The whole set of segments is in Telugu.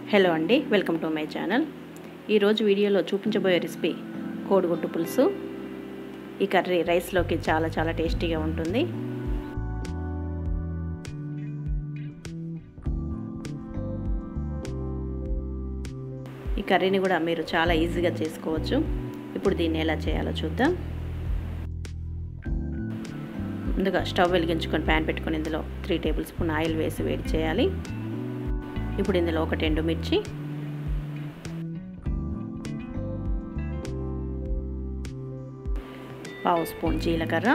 హలో అండి వెల్కమ్ టు మై ఛానల్ ఈరోజు వీడియోలో చూపించబోయే రెసిపీ కోడిగుడ్డు పులుసు ఈ కర్రీ రైస్లోకి చాలా చాలా టేస్టీగా ఉంటుంది ఈ కర్రీని కూడా మీరు చాలా ఈజీగా చేసుకోవచ్చు ఇప్పుడు దీన్ని ఎలా చేయాలో చూద్దాం ముందుగా స్టవ్ వెలిగించుకొని ప్యాన్ పెట్టుకొని ఇందులో త్రీ టేబుల్ స్పూన్ ఆయిల్ వేసి వేడి చేయాలి ఇప్పుడు ఇందులో ఒకటి ఎండుమిర్చి పావు స్పూన్ జీలకర్ర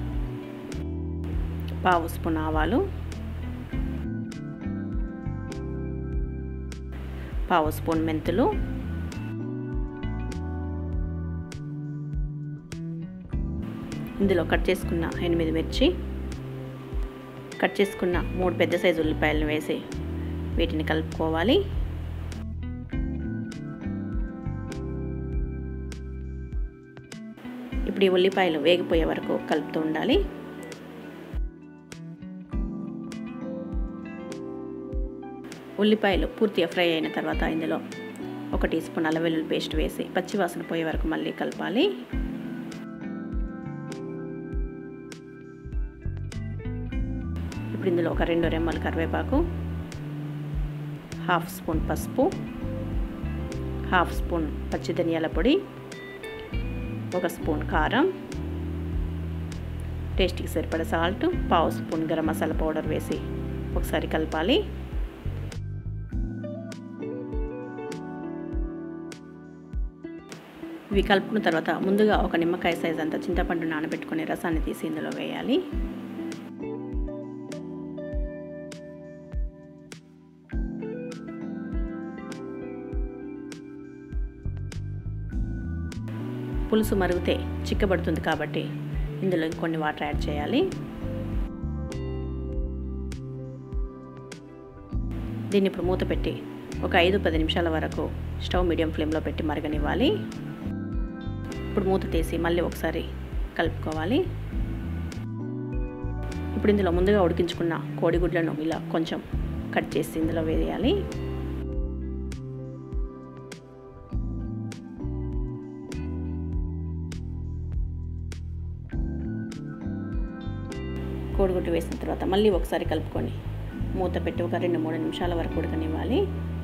పావు స్పూన్ ఆవాలు పావు స్పూన్ మెంతులు ఇందులో కట్ చేసుకున్న ఎనిమిది మిర్చి కట్ చేసుకున్న మూడు పెద్ద సైజు ఉల్లిపాయలను వేసి వీటిని కలుపుకోవాలి ఇప్పుడు ఈ ఉల్లిపాయలు వేగిపోయే వరకు కలుపుతూ ఉండాలి ఉల్లిపాయలు పూర్తిగా ఫ్రై అయిన తర్వాత ఇందులో ఒక టీ స్పూన్ అల్లం వెల్లుల్లి పేస్ట్ వేసి పచ్చివాసన పోయే వరకు మళ్ళీ కలపాలి ఇప్పుడు ఇందులో ఒక రెండు రెమ్మల కరివేపాకు హాఫ్ స్పూన్ పసుపు హాఫ్ స్పూన్ పచ్చి ధనియాల పొడి ఒక స్పూన్ కారం టేస్ట్కి సరిపడ సాల్ట్ పావు స్పూన్ గరం మసాలా పౌడర్ వేసి ఒకసారి కలపాలి ఇవి కలుపుకున్న తర్వాత ముందుగా ఒక నిమ్మకాయ సైజ్ అంతా చింతపండు నానబెట్టుకుని రసాన్ని తీసి ఇందులో వేయాలి పులుసు మరిగితే చిక్కబడుతుంది కాబట్టి ఇందులో ఇంకొన్ని వాటర్ యాడ్ చేయాలి దీన్ని ఇప్పుడు మూత పెట్టి ఒక ఐదు పది నిమిషాల వరకు స్టవ్ మీడియం ఫ్లేమ్లో పెట్టి మరగనివ్వాలి ఇప్పుడు మూత తీసి మళ్ళీ ఒకసారి కలుపుకోవాలి ఇప్పుడు ఇందులో ముందుగా ఉడికించుకున్న కోడిగుడ్లను ఇలా కొంచెం కట్ చేసి ఇందులో వేయాలి కోడిగుడ్డు వేసిన తర్వాత మళ్ళీ ఒకసారి కలుపుకొని మూత పెట్టి ఒక రెండు మూడు నిమిషాల వరకు ఉడకనివ్వాలి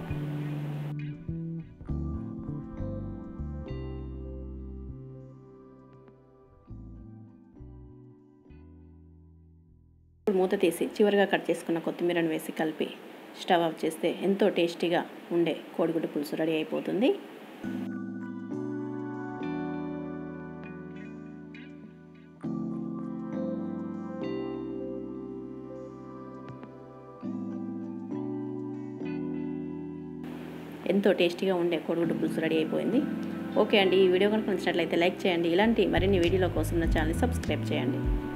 ఇప్పుడు మూత తీసి చివరిగా కట్ చేసుకున్న కొత్తిమీరను వేసి కలిపి స్టవ్ ఆఫ్ చేస్తే ఎంతో టేస్టీగా ఉండే కోడిగుడ్డు పులుసు రెడీ అయిపోతుంది ఎంతో టేస్టీగా ఉండే కోడిగుడ్డు పులుసు రెడీ అయిపోయింది ఓకే అండి ఈ వీడియో కనుక నచ్చినట్లయితే లైక్ చేయండి ఇలాంటి మరిన్ని వీడియోల కోసం నా ఛానల్ని సబ్స్క్రైబ్ చేయండి